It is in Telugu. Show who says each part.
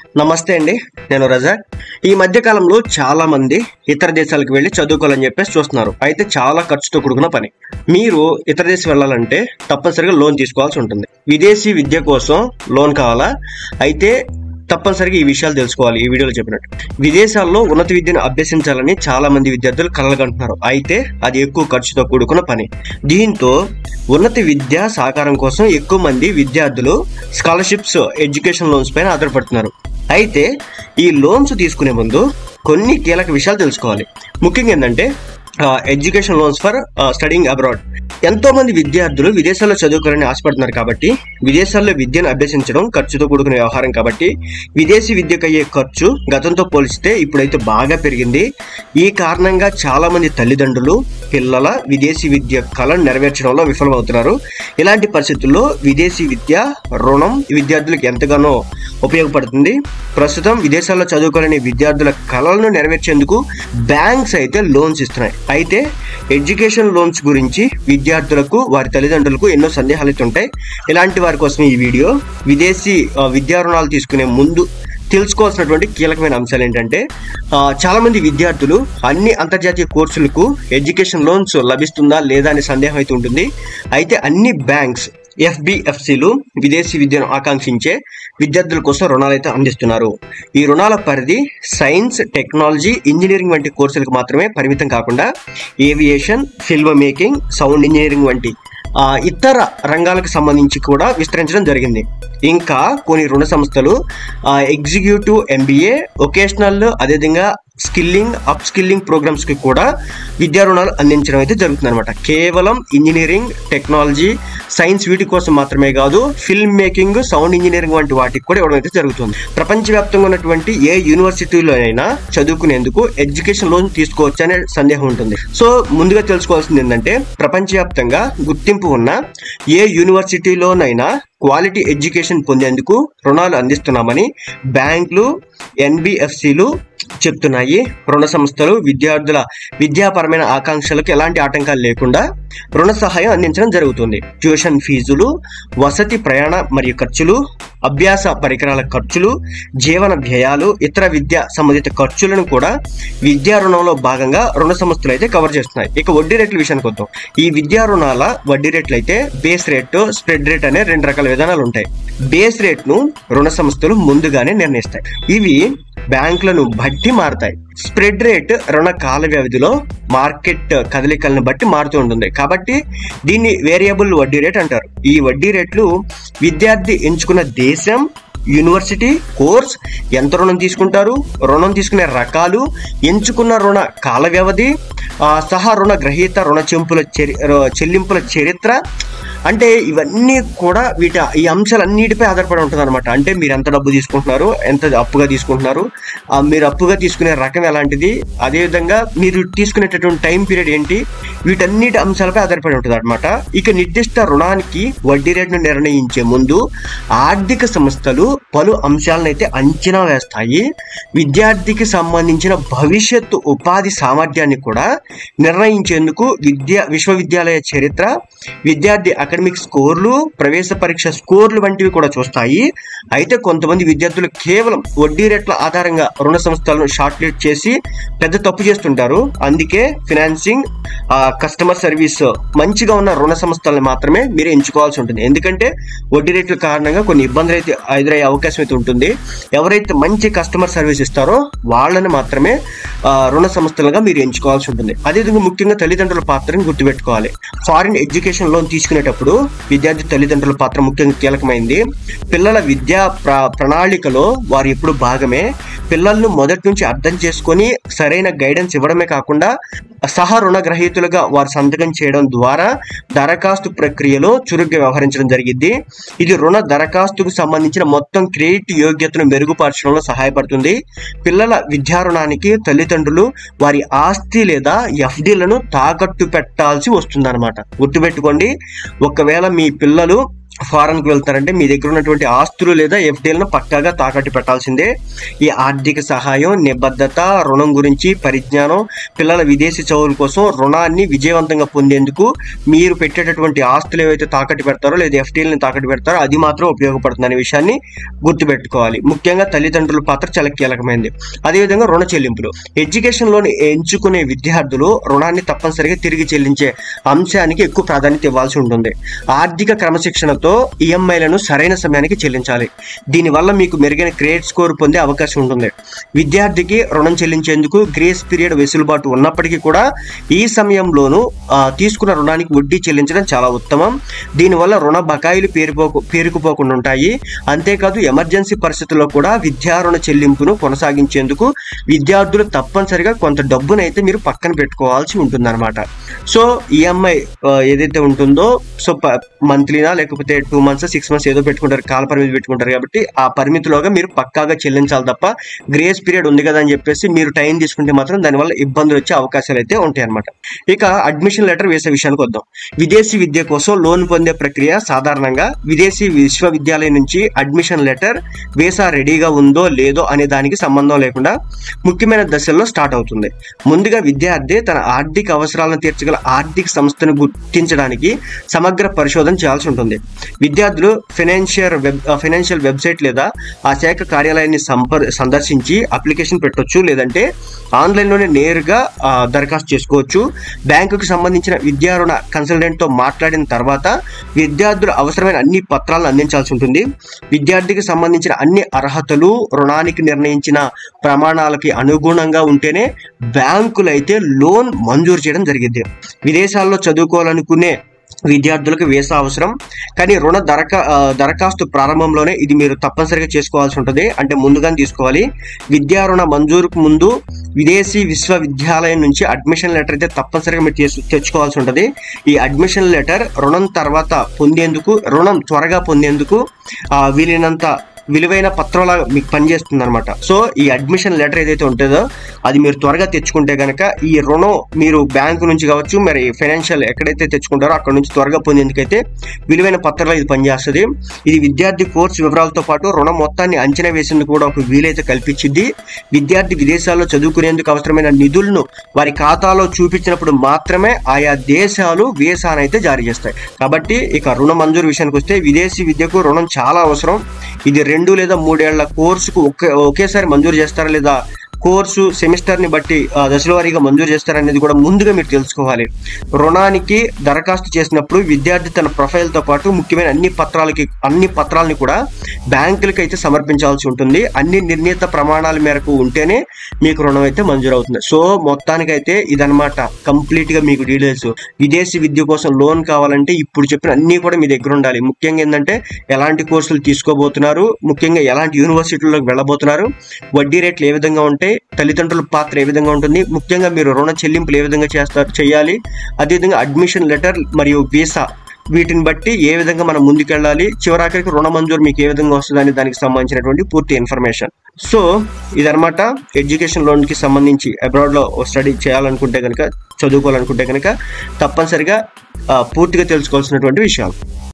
Speaker 1: నమస్తే అండి నేను రజాక్ ఈ మధ్య కాలంలో చాలా మంది ఇతర దేశాలకు వెళ్ళి చదువుకోవాలని చెప్పేసి చూస్తున్నారు అయితే చాలా ఖర్చుతో కూడుకున్న పని మీరు ఇతర దేశం వెళ్ళాలంటే తప్పనిసరిగా లోన్ తీసుకోవాల్సి ఉంటుంది విదేశీ విద్య కోసం లోన్ కావాలా అయితే తప్పనిసరిగా ఈ విషయాలు తెలుసుకోవాలి ఈ వీడియోలో చెప్పినట్టు విదేశాల్లో ఉన్నత విద్యను అభ్యసించాలని చాలా మంది విద్యార్థులు కలగంటున్నారు అయితే అది ఎక్కువ ఖర్చుతో కూడుకున్న పని దీంతో ఉన్నత విద్య సహకారం కోసం ఎక్కువ మంది విద్యార్థులు స్కాలర్షిప్స్ ఎడ్యుకేషన్ లోన్స్ పైన ఆధారపడుతున్నారు అయితే ఈ లోన్స్ తీసుకునే ముందు కొన్ని కీలక విషయాలు తెలుసుకోవాలి ముఖ్యంగా ఏంటంటే education loans for studying abroad ఎంతో మంది విద్యార్థులు విదేశాల్లో చదువుకోవాలని ఆశపడుతున్నారు కాబట్టి విదేశాల్లో విద్యను అభ్యసించడం ఖర్చుతో కూడుకున్న వ్యవహారం కాబట్టి విదేశీ విద్యకు అయ్యే ఖర్చు గతంతో పోలిస్తే ఇప్పుడైతే బాగా పెరిగింది ఈ కారణంగా చాలా మంది తల్లిదండ్రులు పిల్లల విదేశీ విద్య కళను నెరవేర్చడంలో విఫలమవుతున్నారు ఇలాంటి పరిస్థితుల్లో విదేశీ విద్య రుణం విద్యార్థులకు ఎంతగానో ఉపయోగపడుతుంది ప్రస్తుతం విదేశాల్లో చదువుకోవాలని విద్యార్థుల కళలను నెరవేర్చేందుకు బ్యాంక్స్ అయితే లోన్స్ ఇస్తున్నాయి అయితే ఎడ్యుకేషన్ లోన్స్ గురించి విద్యార్థులకు వారి తల్లిదండ్రులకు ఎన్నో సందేహాలు అయితే ఉంటాయి ఇలాంటి వారి కోసం ఈ వీడియో విదేశీ ఆ, విద్యా రుణాలు తీసుకునే ముందు తెలుసుకోవాల్సినటువంటి కీలకమైన అంశాలు ఏంటంటే ఆ, చాలా మంది విద్యార్థులు అన్ని అంతర్జాతీయ కోర్సులకు ఎడ్యుకేషన్ లోన్స్ లభిస్తుందా లేదా అనే సందేహం అయితే ఉంటుంది అయితే అన్ని బ్యాంక్స్ ఎఫ్బిఎఫ్సిలు విదేశీ విద్యను ఆకాంక్షించే విద్యార్థుల కోసం రుణాలు అయితే అందిస్తున్నారు ఈ రుణాల పరిధి సైన్స్ టెక్నాలజీ ఇంజనీరింగ్ వంటి కోర్సులకు మాత్రమే పరిమితం కాకుండా aviation film making sound engineering వంటి ఆ, ఇతర రంగాలకు సంబంధించి కూడా విస్తరించడం జరిగింది ఇంకా కొన్ని రుణ సంస్థలు ఎగ్జిక్యూటివ్ ఎంబీఏ ఒకేషనల్ అదేవిధంగా స్కిల్లింగ్ అప్ స్కిల్లింగ్ ప్రోగ్రామ్స్ కి కూడా విద్యా రుణాలు అందించడం అయితే జరుగుతుంది అనమాట కేవలం ఇంజనీరింగ్ టెక్నాలజీ సైన్స్ వీటి కోసం మాత్రమే కాదు ఫిల్మ్ మేకింగ్ సౌండ్ ఇంజనీరింగ్ వంటి వాటికి కూడా ఇవ్వడం అయితే జరుగుతుంది ప్రపంచవ్యాప్తంగా ఉన్నటువంటి ఏ యూనివర్సిటీలో అయినా చదువుకునేందుకు ఎడ్యుకేషన్ లోన్ తీసుకోవచ్చు అనే సందేహం ఉంటుంది సో ముందుగా తెలుసుకోవాల్సింది ఏంటంటే ప్రపంచవ్యాప్తంగా గుర్తింపు ఉన్న ఏ యూనివర్సిటీలోనైనా క్వాలిటీ ఎడ్యుకేషన్ పొందేందుకు రుణాలు అందిస్తున్నామని బ్యాంకులు ఎన్బిఎఫ్సిలు చెప్తున్నాయి రుణ సంస్థలు విద్యార్థుల విద్యాపరమైన ఆకాంక్షలకు ఎలాంటి ఆటంకాలు లేకుండా రుణ సహాయం అందించడం జరుగుతుంది ట్యూషన్ ఫీజులు వసతి ప్రయాణ మరియు ఖర్చులు అభ్యాస పరికరాల ఖర్చులు జీవన వ్యయాలు ఇతర విద్యా సంబంధిత ఖర్చులను కూడా విద్యా రుణంలో భాగంగా రుణ సంస్థలు అయితే కవర్ చేస్తున్నాయి ఇక వడ్డీ రేట్ల విషయానికి వద్దాం ఈ విద్యా రుణాల వడ్డీ రేట్లు అయితే బేస్ రేట్ స్ప్రెడ్ రేట్ అనే రెండు రకాల విధానాలు ఉంటాయి బేస్ రేట్ ను రుణ సంస్థలు ముందుగానే నిర్ణయిస్తాయి ఇవి బ్యాంకులను బట్టి మారుతాయి స్ప్రెడ్ రేట్ రుణ కాల వ్యవధిలో మార్కెట్ కదలికలను బట్టి మారుతూ ఉంటుంది కాబట్టి దీన్ని వేరియబుల్ వడ్డీ రేట్ అంటారు ఈ వడ్డీ రేట్లు విద్యార్థి ఎంచుకున్న దేశం యూనివర్సిటీ కోర్స్ ఎంత రుణం తీసుకుంటారు రుణం తీసుకునే రకాలు ఎంచుకున్న రుణ కాల వ్యవధి ఆ, సహా రుణ గ్రహీత రుణ చెంపుల చరి- రు- చెల్లింపుల చరిత్ర అంటే ఇవన్నీ కూడా వీటి ఈ అంశాలన్నిటిపై ఆధారపడి ఉంటుంది అనమాట అంటే మీరు ఎంత డబ్బు తీసుకుంటున్నారు ఎంత అప్పుగా తీసుకుంటున్నారు ఆ, మీరు అప్పుగా తీసుకునే రకం ఎలాంటిది అదేవిధంగా మీరు తీసుకునేటటువంటి టైం పీరియడ్ ఏంటి వీటన్నిటి అంశాలపై ఆధారపడి ఉంటుంది అనమాట ఇక నిర్దిష్ట రుణానికి వడ్డీ రేటును నిర్ణయించే ముందు ఆర్థిక సంస్థలు పలు అంశాలను అయితే అంచనా వేస్తాయి విద్యార్థికి సంబంధించిన భవిష్యత్తు ఉపాధి సామర్థ్యాన్ని కూడా నిర్ణయించేందుకు విద్యా విశ్వవిద్యాలయ చరిత్ర విద్యార్థి అకాడమిక్ స్కోర్లు ప్రవేశ పరీక్ష స్కోర్లు వంటివి కూడా చూస్తాయి అయితే కొంతమంది విద్యార్థులు కేవలం వడ్డీ రేట్ల ఆధారంగా రుణ సంస్థలను షార్ట్ లిస్ట్ చేసి పెద్ద తప్పు చేస్తుంటారు అందుకే ఫినాన్సింగ్ కస్టమర్ సర్వీస్ మంచిగా ఉన్న రుణ సంస్థలను మాత్రమే మీరు ఎంచుకోవాల్సి ఉంటుంది ఎందుకంటే వడ్డీ రేట్ల కారణంగా కొన్ని ఇబ్బందులు అయితే ఎదురయ్యే అవకాశం అయితే ఉంటుంది ఎవరైతే మంచి కస్టమర్ సర్వీస్ ఇస్తారో వాళ్ళని మాత్రమే ఆ, రుణ సంస్థలుగా మీరు ఎంచుకోవాల్సి ఉంటుంది అదేవిధంగా ముఖ్యంగా తల్లిదండ్రుల పాత్రని గుర్తుపెట్టుకోవాలి ఫారిన్ ఎడ్యుకేషన్ లోన్ తీసుకునేటప్పుడు విద్యార్థి తల్లిదండ్రుల పాత్ర ముఖ్యంగా కీలకమైంది పిల్లల విద్యా ప్ర ప్రణాళికలో వారు ఎప్పుడు భాగమే పిల్లలను మొదటి నుంచి అర్థం చేసుకొని సరైన గైడెన్స్ ఇవ్వడమే కాకుండా సహ రుణగ్రహీతులుగా వారు సంతకం చేయడం ద్వారా దరఖాస్తు ప్రక్రియలో చురుగ్గా వ్యవహరించడం జరిగింది ఇది రుణ దరఖాస్తుకు సంబంధించిన మొత్తం క్రెడిట్ యోగ్యతను మెరుగుపరచడంలో సహాయపడుతుంది పిల్లల విద్యా రుణానికి తల్లిదండ్రులు వారి ఆస్తి లేదా ఎఫ్డీలను తాకట్టు పెట్టాల్సి వస్తుందన్నమాట గుర్తుపెట్టుకోండి ఒకవేళ మీ పిల్లలు ఫారెన్కి వెళ్తారంటే మీ దగ్గర ఉన్నటువంటి ఆస్తులు లేదా ఎఫ్డీలను పక్కాగా తాకట్టు పెట్టాల్సిందే ఈ ఆర్థిక సహాయం నిబద్ధత రుణం గురించి పరిజ్ఞానం పిల్లల విదేశీ చదువుల కోసం రుణాన్ని విజయవంతంగా పొందేందుకు మీరు పెట్టేటటువంటి ఆస్తులు ఏవైతే తాకట్టు పెడతారో లేదా ఎఫ్డీలని తాకట్టు పెడతారో అది మాత్రం ఉపయోగపడుతుంది అనే విషయాన్ని గుర్తుపెట్టుకోవాలి ముఖ్యంగా తల్లిదండ్రుల పాత్ర చాలా కీలకమైనది అదేవిధంగా రుణ చెల్లింపులు ఎడ్యుకేషన్ లోన్ ఎంచుకునే విద్యార్థులు రుణాన్ని తప్పనిసరిగా తిరిగి చెల్లించే అంశానికి ఎక్కువ ప్రాధాన్యత ఇవ్వాల్సి ఉంటుంది ఆర్థిక క్రమశిక్షణతో ఈఎంఐలను సరైన సమయానికి చెల్లించాలి దీనివల్ల మీకు మెరుగైన క్రెడిట్ స్కోర్ పొందే అవకాశం ఉంటుంది విద్యార్థికి రుణం చెల్లించేందుకు గ్రేస్ పీరియడ్ వెసులుబాటు ఉన్నప్పటికీ కూడా ఈ సమయంలోనూ ఆ, తీసుకున్న రుణానికి వడ్డీ చెల్లించడం చాలా ఉత్తమం దీనివల్ల రుణ బకాయిలు పేరుపోకు పేరుకుపోకుండా ఉంటాయి అంతేకాదు ఎమర్జెన్సీ పరిస్థితుల్లో కూడా విద్యా రుణ చెల్లింపును కొనసాగించేందుకు విద్యార్థులు తప్పనిసరిగా కొంత డబ్బునైతే మీరు పక్కన పెట్టుకోవాల్సి ఉంటుందన్నమాట సో ఈఎంఐ ఏదైతే ఉంటుందో సో మంత్లీనా లేకపోతే టూ మంత్స్ సిక్స్ మంత్స్ ఏదో పెట్టుకుంటారు కాల పరిమితి పెట్టుకుంటారు కాబట్టి ఆ పరిమితిలోగా మీరు పక్కాగా చెల్లించాలి తప్ప గ్రేస్ పీరియడ్ ఉంది కదా అని చెప్పేసి మీరు టైం తీసుకుంటే మాత్రం దానివల్ల ఇబ్బందులు వచ్చే అవకాశాలు అయితే ఉంటాయి అనమాట ఇక అడ్మిషన్ లెటర్ వేసే విషయానికి వద్దాం విదేశీ విద్య కోసం లోన్ పొందే ప్రక్రియ సాధారణంగా విదేశీ విశ్వవిద్యాలయం నుంచి అడ్మిషన్ లెటర్ వీసా రెడీగా ఉందో లేదో అనే దానికి సంబంధం లేకుండా ముఖ్యమైన దశల్లో స్టార్ట్ అవుతుంది ముందుగా విద్యార్థి తన ఆర్థిక అవసరాలను తీర్చగల ఆర్థిక సంస్థను గుర్తించడానికి సమగ్ర పరిశోధన చేయాల్సి ఉంటుంది విద్యార్థులు ఫైనాన్షియల్ వెబ్ ఫైనాన్షియల్ వెబ్సైట్ లేదా ఆ శాఖ కార్యాలయాన్ని సంపర్ సందర్శించి అప్లికేషన్ పెట్టొచ్చు లేదంటే ఆన్లైన్లోనే నేరుగా ఆ, దరఖాస్తు చేసుకోవచ్చు బ్యాంకుకు సంబంధించిన విద్యా రుణ కన్సల్టెంట్తో మాట్లాడిన తర్వాత విద్యార్థులు అవసరమైన అన్ని పత్రాలను అందించాల్సి ఉంటుంది విద్యార్థికి సంబంధించిన అన్ని అర్హతలు రుణానికి నిర్ణయించిన ప్రమాణాలకి అనుగుణంగా ఉంటేనే బ్యాంకులు అయితే లోన్ మంజూరు చేయడం జరిగింది విదేశాల్లో చదువుకోవాలనుకునే విద్యార్థులకు వీసా అవసరం కానీ రుణ దరఖా ఆ, దరఖాస్తు ప్రారంభంలోనే ఇది మీరు తప్పనిసరిగా చేసుకోవాల్సి ఉంటుంది అంటే ముందుగానే తీసుకోవాలి విద్యా రుణ మంజూరుకు ముందు విదేశీ విశ్వవిద్యాలయం నుంచి అడ్మిషన్ లెటర్ అయితే తప్పనిసరిగా మీరు తీసు తెచ్చుకోవాల్సి ఉంటుంది ఈ అడ్మిషన్ లెటర్ రుణం తర్వాత పొందేందుకు రుణం త్వరగా పొందేందుకు ఆ, వీలైనంత విలువైన పత్రంలా మీకు పనిచేస్తుంది అనమాట సో ఈ అడ్మిషన్ లెటర్ ఏదైతే ఉంటుందో అది మీరు త్వరగా తెచ్చుకుంటే కనుక ఈ రుణం మీరు బ్యాంకు నుంచి కావచ్చు మరి ఫైనాన్షియల్ ఎక్కడైతే తెచ్చుకుంటారో అక్కడ నుంచి త్వరగా పొందేందుకైతే విలువైన పత్రంలో ఇది పనిచేస్తుంది ఇది విద్యార్థి కోర్సు వివరాలతో పాటు రుణం మొత్తాన్ని అంచనా వేసేందుకు కూడా ఒక వీలైతే కల్పించింది విద్యార్థి విదేశాల్లో చదువుకునేందుకు అవసరమైన నిధులను వారి ఖాతాలో చూపించినప్పుడు మాత్రమే ఆయా దేశాలు వీసానైతే జారీ చేస్తాయి కాబట్టి ఇక రుణ మంజూరు విషయానికి వస్తే విదేశీ విద్యకు రుణం చాలా అవసరం ఇది రెండు లేదా మూడేళ్ల కోర్సుకు ఒకే ఒకేసారి మంజూరు చేస్తారా లేదా కోర్సు సెమిస్టర్ని బట్టి ఆ, దశల వారీగా మంజూరు చేస్తారనేది కూడా ముందుగా మీరు తెలుసుకోవాలి రుణానికి దరఖాస్తు చేసినప్పుడు విద్యార్థి తన ప్రొఫైల్తో పాటు ముఖ్యమైన అన్ని పత్రాలకి అన్ని పత్రాలని కూడా బ్యాంకులకి అయితే సమర్పించాల్సి ఉంటుంది అన్ని నిర్ణీత ప్రమాణాల మేరకు ఉంటేనే మీకు రుణం అయితే మంజూరు అవుతుంది సో మొత్తానికైతే ఇదనమాట కంప్లీట్గా మీకు డీటెయిల్స్ విదేశీ విద్య కోసం లోన్ కావాలంటే ఇప్పుడు చెప్పిన అన్నీ కూడా మీ దగ్గర ఉండాలి ముఖ్యంగా ఏంటంటే ఎలాంటి కోర్సులు తీసుకోబోతున్నారు ముఖ్యంగా ఎలాంటి యూనివర్సిటీలకు వెళ్ళబోతున్నారు వడ్డీ రేట్లు ఏ విధంగా ఉంటాయి తల్లిదండ్రుల పాత్ర ఏ విధంగా ఉంటుంది ముఖ్యంగా మీరు రుణ చెల్లింపులు ఏ విధంగా చేస్తారు చేయాలి అదేవిధంగా అడ్మిషన్ లెటర్ మరియు వీసా వీటిని బట్టి ఏ విధంగా మనం ముందుకెళ్ళాలి చివరాఖరికి రుణ మంజూరు మీకు ఏ విధంగా వస్తుంది అనే దానికి సంబంధించినటువంటి పూర్తి ఇన్ఫర్మేషన్ సో ఇదనమాట ఎడ్యుకేషన్ లోన్కి సంబంధించి అబ్రాడ్లో స్టడీ చేయాలనుకుంటే కనుక చదువుకోవాలనుకుంటే కనుక తప్పనిసరిగా ఆ, పూర్తిగా తెలుసుకోవాల్సినటువంటి విషయాలు